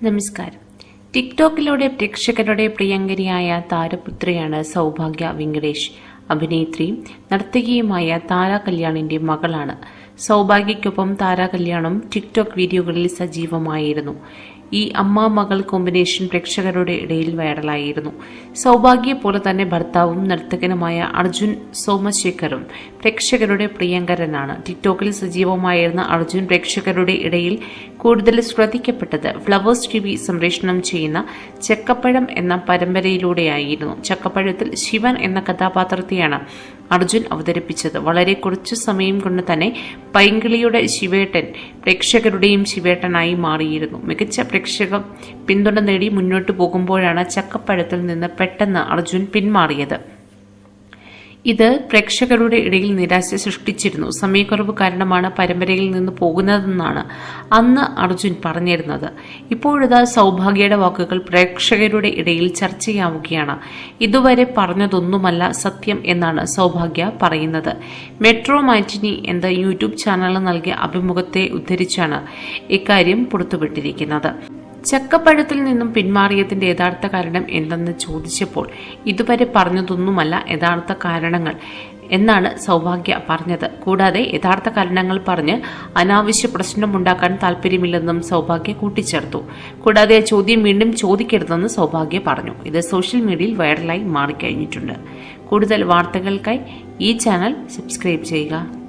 നമസ്കാരം ടിക്ടോക്കിലൂടെ പ്രേക്ഷകരുടെ പ്രിയങ്കരിയായ താരപുത്രിയാണ് സൗഭാഗ്യ വെങ്കടേഷ് അഭിനേത്രിയും നർത്തകിയുമായ താര കല്യാണിന്റെ മകളാണ് സൗഭാഗ്യയ്ക്കൊപ്പം താര കല്യാണും ടിക്ടോക്ക് വീഡിയോകളിൽ സജീവമായിരുന്നു ഈ അമ്മ മകൾ കോമ്പിനേഷൻ പ്രേക്ഷകരുടെ ഇടയിൽ വൈറലായിരുന്നു സൗഭാഗ്യ പോലെ തന്നെ ഭർത്താവും നർത്തകനുമായ അർജുൻ സോമശേഖറും പ്രേക്ഷകരുടെ പ്രിയങ്കരനാണ് ടിക്ടോക്കിൽ സജീവമായിരുന്ന അർജുൻ പ്രേക്ഷകരുടെ ഇടയിൽ കൂടുതൽ ശ്രദ്ധിക്കപ്പെട്ടത് ഫ്ലവേഴ്സ് ടി വി സംപ്രേഷണം ചെയ്യുന്ന ചക്കപ്പഴം എന്ന പരമ്പരയിലൂടെയായിരുന്നു ചക്കപ്പഴത്തിൽ ശിവൻ എന്ന കഥാപാത്രത്തെയാണ് അർജുൻ അവതരിപ്പിച്ചത് വളരെ കുറച്ചു സമയം കൊണ്ട് തന്നെ പൈങ്കിളിയുടെ ശിവേട്ടൻ പ്രേക്ഷകരുടെയും ശിവേട്ടനായി മാറിയിരുന്നു മികച്ച പ്രേക്ഷക പിന്തുണ നേടി മുന്നോട്ടു പോകുമ്പോഴാണ് ചക്കപ്പഴത്തിൽ നിന്ന് പെട്ടെന്ന് അർജുൻ പിന്മാറിയത് ഇത് പ്രേക്ഷകരുടെ ഇടയിൽ നിരാശ സൃഷ്ടിച്ചിരുന്നു സമയക്കുറവ് കാരണമാണ് പരമ്പരയിൽ നിന്ന് പോകുന്നതെന്നാണ് അന്ന് അർജുൻ പറഞ്ഞിരുന്നത് ഇപ്പോഴിതാ സൗഭാഗ്യയുടെ വാക്കുകൾ പ്രേക്ഷകരുടെ ഇടയിൽ ചർച്ചയാവുകയാണ് ഇതുവരെ പറഞ്ഞതൊന്നുമല്ല സത്യം എന്നാണ് സൗഭാഗ്യ പറയുന്നത് മെട്രോ മാറ്റിനി എന്ന യൂട്യൂബ് ചാനലിന് നൽകിയ അഭിമുഖത്തെ ഉദ്ധരിച്ചാണ് ഇക്കാര്യം പുറത്തുവിട്ടിരിക്കുന്നത് ചക്കപ്പഴത്തിൽ നിന്നും പിന്മാറിയതിന്റെ യഥാർത്ഥ കാരണം എന്തെന്ന് ചോദിച്ചപ്പോൾ ഇതുവരെ പറഞ്ഞതൊന്നുമല്ല യഥാർത്ഥ കാരണങ്ങൾ എന്നാണ് സൗഭാഗ്യ പറഞ്ഞത് കൂടാതെ യഥാർത്ഥ കാരണങ്ങൾ പറഞ്ഞ് അനാവശ്യ പ്രശ്നമുണ്ടാക്കാൻ താല്പര്യമില്ലെന്നും സൗഭാഗ്യ കൂട്ടിച്ചേർത്തു കൂടാതെ ആ ചോദ്യം വീണ്ടും ചോദിക്കരുതെന്ന് സൗഭാഗ്യ പറഞ്ഞു ഇത് സോഷ്യൽ മീഡിയയിൽ വൈറലായി മാറിക്കഴിഞ്ഞിട്ടുണ്ട് കൂടുതൽ വാർത്തകൾക്കായി ഈ ചാനൽ സബ്സ്ക്രൈബ് ചെയ്യുക